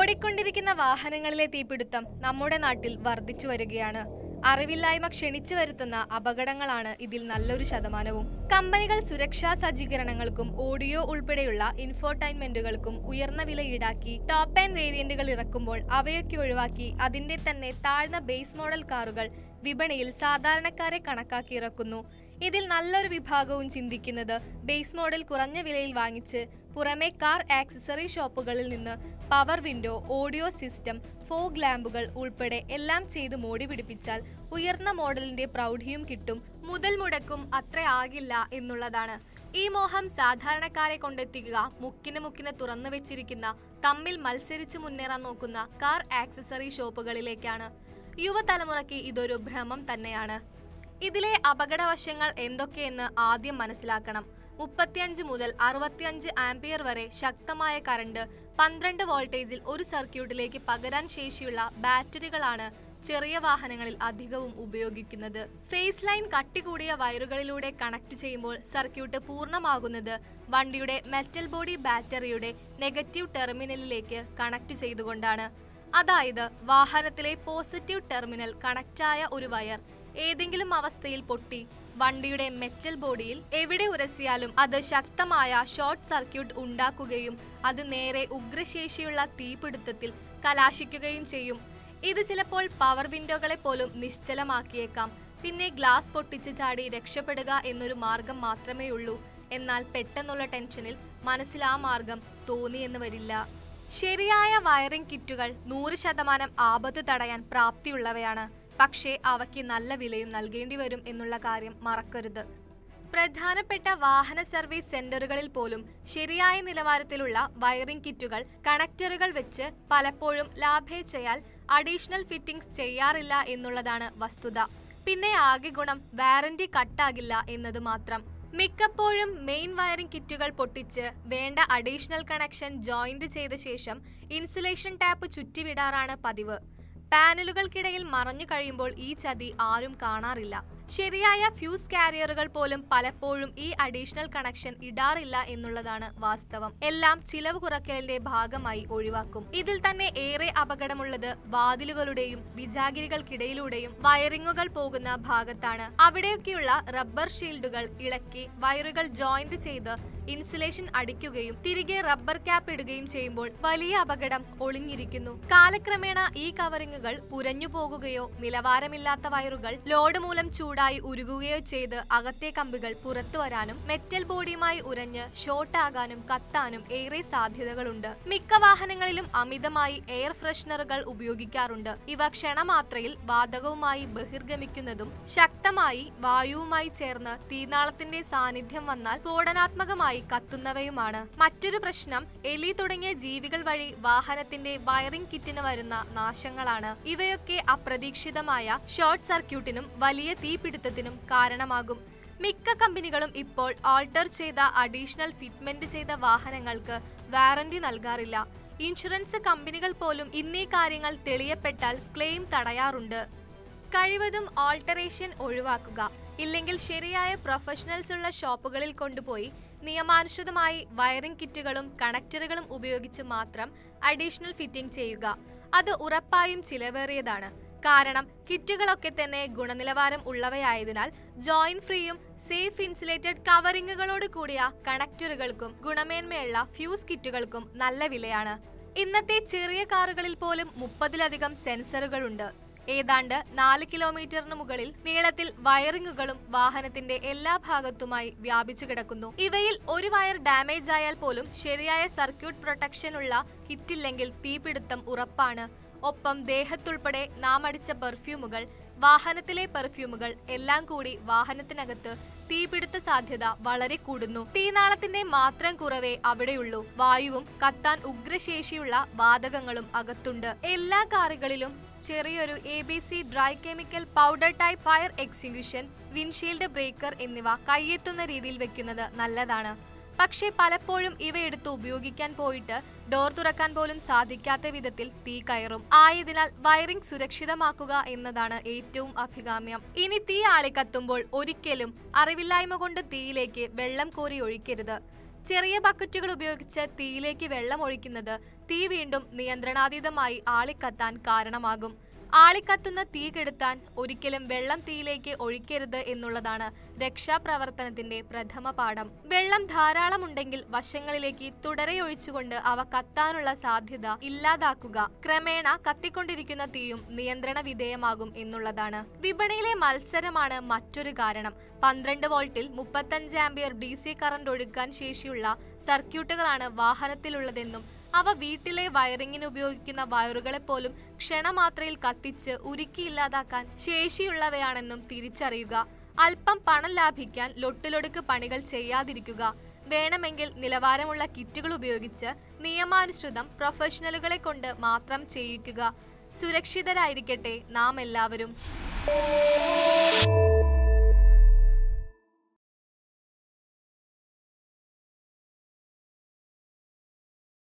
ഓടിക്കൊണ്ടിരിക്കുന്ന വാഹനങ്ങളിലെ തീപിടുത്തം നമ്മുടെ നാട്ടിൽ വർദ്ധിച്ചു വരികയാണ് അറിവില്ലായ്മ ക്ഷണിച്ചു വരുത്തുന്ന അപകടങ്ങളാണ് ഇതിൽ നല്ലൊരു ശതമാനവും കമ്പനികൾ സുരക്ഷാ സജ്ജീകരണങ്ങൾക്കും ഓഡിയോ ഉൾപ്പെടെയുള്ള ഇൻഫോർടൈൻമെന്റുകൾക്കും ഉയർന്ന വില ഈടാക്കി ടോപ്പ് ആൻഡ് വേരിയന്റുകൾ ഇറക്കുമ്പോൾ അവയൊക്കെ ഒഴിവാക്കി അതിന്റെ തന്നെ താഴ്ന്ന ബേസ് മോഡൽ കാറുകൾ വിപണിയിൽ സാധാരണക്കാരെ കണക്കാക്കി ഇറക്കുന്നു ഇതിൽ നല്ലൊരു വിഭാഗവും ചിന്തിക്കുന്നത് ബേസ് മോഡൽ കുറഞ്ഞ വിലയിൽ വാങ്ങിച്ച് പുറമെ കാർ ആക്സസറി ഷോപ്പുകളിൽ നിന്ന് power window audio system fog ലാമ്പുകൾ ഉൾപ്പെടെ എല്ലാം ചെയ്ത് മോടി പിടിപ്പിച്ചാൽ ഉയർന്ന മോഡലിന്റെ പ്രൗഢിയും കിട്ടും മുതൽ മുടക്കും അത്ര ആകില്ല എന്നുള്ളതാണ് ഈ മോഹം സാധാരണക്കാരെ കൊണ്ടെത്തിക്കുക മുക്കിന് മുക്കിന് തുറന്നു വെച്ചിരിക്കുന്ന തമ്മിൽ മത്സരിച്ച് മുന്നേറാൻ നോക്കുന്ന കാർ ആക്സസറി ഷോപ്പുകളിലേക്കാണ് യുവതലമുറയ്ക്ക് ഇതൊരു ഭ്രമം തന്നെയാണ് ഇതിലെ അപകടവശങ്ങൾ എന്തൊക്കെയെന്ന് ആദ്യം മനസ്സിലാക്കണം മുപ്പത്തിയഞ്ച് മുതൽ അറുപത്തിയഞ്ച് ആംപിയർ വരെ ശക്തമായ കറണ്ട് പന്ത്രണ്ട് വോൾട്ടേജിൽ ഒരു സർക്യൂട്ടിലേക്ക് പകരാൻ ശേഷിയുള്ള ബാറ്ററികളാണ് ചെറിയ വാഹനങ്ങളിൽ അധികവും ഉപയോഗിക്കുന്നത് ഫേസ് ലൈൻ കട്ടി കൂടിയ വയറുകളിലൂടെ കണക്ട് ചെയ്യുമ്പോൾ സർക്യൂട്ട് പൂർണ്ണമാകുന്നത് വണ്ടിയുടെ മെറ്റൽ ബോഡി ബാറ്ററിയുടെ നെഗറ്റീവ് ടെർമിനലിലേക്ക് കണക്ട് ചെയ്തുകൊണ്ടാണ് അതായത് വാഹനത്തിലെ പോസിറ്റീവ് ടെർമിനൽ കണക്റ്റായ ഒരു വയർ ഏതെങ്കിലും അവസ്ഥയിൽ പൊട്ടി വണ്ടിയുടെ മെറ്റൽ ബോഡിയിൽ എവിടെ ഉരസിയാലും അത് ശക്തമായ ഷോർട്ട് സർക്യൂട്ട് ഉണ്ടാക്കുകയും അത് നേരെ ഉഗ്രശേഷിയുള്ള തീപിടുത്തത്തിൽ കലാശിക്കുകയും ചെയ്യും ഇത് ചിലപ്പോൾ പവർ വിൻഡോകളെ പോലും നിശ്ചലമാക്കിയേക്കാം പിന്നെ ഗ്ലാസ് പൊട്ടിച്ച് ചാടി രക്ഷപ്പെടുക എന്നൊരു മാർഗം മാത്രമേ ഉള്ളൂ എന്നാൽ പെട്ടെന്നുള്ള ടെൻഷനിൽ മനസ്സിൽ ആ മാർഗം തോന്നിയെന്ന് വരില്ല ശരിയായ വയറിംഗ് കിറ്റുകൾ നൂറ് ശതമാനം ആപത്ത് തടയാൻ പ്രാപ്തിയുള്ളവയാണ് പക്ഷേ അവയ്ക്ക് നല്ല വിലയും നൽകേണ്ടി വരും എന്നുള്ള കാര്യം മറക്കരുത് പ്രധാനപ്പെട്ട വാഹന സർവീസ് സെന്ററുകളിൽ പോലും ശരിയായ നിലവാരത്തിലുള്ള വയറിംഗ് കിറ്റുകൾ കണക്ടറുകൾ വെച്ച് പലപ്പോഴും ലാഭേച്ഛയാൽ അഡീഷണൽ ഫിറ്റിംഗ്സ് ചെയ്യാറില്ല എന്നുള്ളതാണ് വസ്തുത പിന്നെ ആകെ ഗുണം വാറന്റി കട്ടാകില്ല എന്നത് മാത്രം മിക്കപ്പോഴും മെയിൻ വയറിംഗ് കിറ്റുകൾ പൊട്ടിച്ച് വേണ്ട അഡീഷണൽ കണക്ഷൻ ജോയിന്റ് ചെയ്ത ശേഷം ഇൻസുലേഷൻ ടാപ്പ് ചുറ്റിവിടാറാണ് പതിവ് പാനലുകൾക്കിടയിൽ മറഞ്ഞു കഴിയുമ്പോൾ ഈ ചതി ആരും കാണാറില്ല ശരിയായ ഫ്യൂസ് കാരിയറുകൾ പോലും പലപ്പോഴും ഈ അഡീഷണൽ കണക്ഷൻ ഇടാറില്ല എന്നുള്ളതാണ് വാസ്തവം എല്ലാം ചിലവ് കുറയ്ക്കലിന്റെ ഭാഗമായി ഒഴിവാക്കും ഇതിൽ തന്നെ ഏറെ അപകടമുള്ളത് വാതിലുകളുടെയും വിജാഗിരികൾക്കിടയിലൂടെയും വയറിങ്ങുകൾ പോകുന്ന ഭാഗത്താണ് അവിടെയൊക്കെയുള്ള റബ്ബർ ഷീൽഡുകൾ ഇളക്കി വയറുകൾ ജോയിന്റ് ചെയ്ത് ഇൻസുലേഷൻ അടിക്കുകയും തിരികെ റബ്ബർ ക്യാപ്പ് ഇടുകയും ചെയ്യുമ്പോൾ വലിയ അപകടം ഒളിഞ്ഞിരിക്കുന്നു കാലക്രമേണ ഈ കവറിങ്ങുകൾ ഉരഞ്ഞു പോകുകയോ നിലവാരമില്ലാത്ത വയറുകൾ ലോഡ് മൂലം ചൂടായി ഉരുകുകയോ ചെയ്ത് അകത്തെ കമ്പികൾ പുറത്തു വരാനും മെറ്റൽ ബോഡിയുമായി ഉരഞ്ഞ് ഷോർട്ട് ആകാനും കത്താനും ഏറെ സാധ്യതകളുണ്ട് മിക്ക വാഹനങ്ങളിലും അമിതമായി എയർ ഫ്രഷ്നറുകൾ ഉപയോഗിക്കാറുണ്ട് ഇവ ക്ഷണമാത്രയിൽ വാതകവുമായി ബഹിർഗമിക്കുന്നതും ശക്തമായി വായുവുമായി ചേർന്ന് തീനാളത്തിന്റെ സാന്നിധ്യം വന്നാൽ സ്ഫോടനാത്മകമായി കത്തുന്നവയുമാണ് മറ്റൊരു പ്രശ്നം എലി തുടങ്ങിയ ജീവികൾ വഴി വാഹനത്തിന്റെ വയറിംഗ് കിറ്റിന് വരുന്ന നാശങ്ങളാണ് ഇവയൊക്കെ അപ്രതീക്ഷിതമായ ഷോർട്ട് സർക്യൂട്ടിനും വലിയ തീപിടുത്തത്തിനും കാരണമാകും മിക്ക കമ്പനികളും ഇപ്പോൾ ആൾട്ടർ ചെയ്ത അഡീഷണൽ ഫിറ്റ്മെന്റ് ചെയ്ത വാഹനങ്ങൾക്ക് വാറന്റി നൽകാറില്ല ഇൻഷുറൻസ് കമ്പനികൾ പോലും ഇന്നീ കാര്യങ്ങൾ തെളിയപ്പെട്ടാൽ ക്ലെയിം തടയാറുണ്ട് കഴിവതും ഓൾട്ടറേഷൻ ഒഴിവാക്കുക ഇല്ലെങ്കിൽ ശരിയായ പ്രൊഫഷണൽസ് ഉള്ള ഷോപ്പുകളിൽ കൊണ്ടുപോയി നിയമാനുസൃതമായി വയറിംഗ് കിറ്റുകളും കണക്ടറുകളും ഉപയോഗിച്ച് മാത്രം അഡീഷണൽ ഫിറ്റിംഗ് ചെയ്യുക അത് ഉറപ്പായും ചിലവേറിയതാണ് കാരണം കിറ്റുകളൊക്കെ തന്നെ ഗുണനിലവാരം ഉള്ളവയായതിനാൽ ജോയിൻ ഫ്രീയും സേഫ് ഇൻസുലേറ്റഡ് കവറിങ്ങുകളോട് കൂടിയ കണക്ടറുകൾക്കും ഗുണമേന്മയുള്ള ഫ്യൂസ് കിറ്റുകൾക്കും നല്ല വിലയാണ് ഇന്നത്തെ ചെറിയ കാറുകളിൽ പോലും മുപ്പതിലധികം സെൻസറുകളുണ്ട് ഏതാണ്ട് നാല് കിലോമീറ്ററിന് മുകളിൽ നീളത്തിൽ വയറിങ്ങുകളും വാഹനത്തിന്റെ എല്ലാ ഭാഗത്തുമായി വ്യാപിച്ചു കിടക്കുന്നു ഇവയിൽ ഒരു വയർ ഡാമേജ് ആയാൽ പോലും ശരിയായ സർക്യൂട്ട് പ്രൊട്ടക്ഷൻ ഉള്ള കിറ്റില്ലെങ്കിൽ തീപിടുത്തം ഉറപ്പാണ് ഒപ്പം ദേഹത്തുൾപ്പെടെ നാം അടിച്ച പെർഫ്യൂമുകൾ വാഹനത്തിലെ പെർഫ്യൂമുകൾ എല്ലാം കൂടി വാഹനത്തിനകത്ത് തീപിടുത്ത സാധ്യത വളരെ കൂടുന്നു തീനാളത്തിന്റെ മാത്രം കുറവേ അവിടെയുള്ളൂ വായുവും കത്താൻ ഉഗ്രശേഷിയുള്ള വാതകങ്ങളും അകത്തുണ്ട് എല്ലാ കാറുകളിലും ചെറിയൊരു A B C dry chemical powder type fire execution windshield breaker എന്നിവ കൈയെത്തുന്ന രീതിയിൽ വെക്കുന്നത് നല്ലതാണ് പക്ഷേ പലപ്പോഴും ഇവ എടുത്ത് ഉപയോഗിക്കാൻ പോയിട്ട് ഡോർ തുറക്കാൻ പോലും സാധിക്കാത്ത വിധത്തിൽ തീ കയറും ആയതിനാൽ വയറിംഗ് സുരക്ഷിതമാക്കുക എന്നതാണ് ഏറ്റവും അഭികാമ്യം ഇനി തീ ആളിക്കത്തുമ്പോൾ ഒരിക്കലും അറിവില്ലായ്മ കൊണ്ട് തീയിലേക്ക് വെള്ളം കോരി ഒഴിക്കരുത് ചെറിയ ബക്കറ്റുകൾ ഉപയോഗിച്ച് തീയിലേക്ക് വെള്ളം ഒഴിക്കുന്നത് തീ വീണ്ടും നിയന്ത്രണാതീതമായി ആളിക്കത്താൻ കാരണമാകും ആളിക്കത്തുന്ന തീ കെടുത്താൻ ഒരിക്കലും വെള്ളം തീയിലേക്ക് ഒഴിക്കരുത് എന്നുള്ളതാണ് രക്ഷാപ്രവർത്തനത്തിന്റെ പ്രഥമ പാഠം വെള്ളം ധാരാളം ഉണ്ടെങ്കിൽ വശങ്ങളിലേക്ക് തുടരെയൊഴിച്ചുകൊണ്ട് അവ കത്താനുള്ള സാധ്യത ഇല്ലാതാക്കുക ക്രമേണ കത്തിക്കൊണ്ടിരിക്കുന്ന തീയും നിയന്ത്രണ വിധേയമാകും എന്നുള്ളതാണ് വിപണിയിലെ മത്സരമാണ് മറ്റൊരു കാരണം പന്ത്രണ്ട് വോൾട്ടിൽ മുപ്പത്തഞ്ച് ആംബിയർ ഡി സി കറന്റ് ഒഴുക്കാൻ ശേഷിയുള്ള സർക്യൂട്ടുകളാണ് വാഹനത്തിലുള്ളതെന്നും അവ വീട്ടിലെ വയറിങ്ങിന് ഉപയോഗിക്കുന്ന വയറുകളെ പോലും ക്ഷണമാത്രയിൽ കത്തിച്ച് ഉരുക്കി ഇല്ലാതാക്കാൻ ശേഷിയുള്ളവയാണെന്നും തിരിച്ചറിയുക അല്പം പണം ലാഭിക്കാൻ ലൊട്ടിലൊടുക്ക് പണികൾ ചെയ്യാതിരിക്കുക വേണമെങ്കിൽ നിലവാരമുള്ള കിറ്റുകൾ ഉപയോഗിച്ച് നിയമാനുസൃതം പ്രൊഫഷണലുകളെ കൊണ്ട് മാത്രം ചെയ്യിക്കുക സുരക്ഷിതരായിരിക്കട്ടെ നാം എല്ലാവരും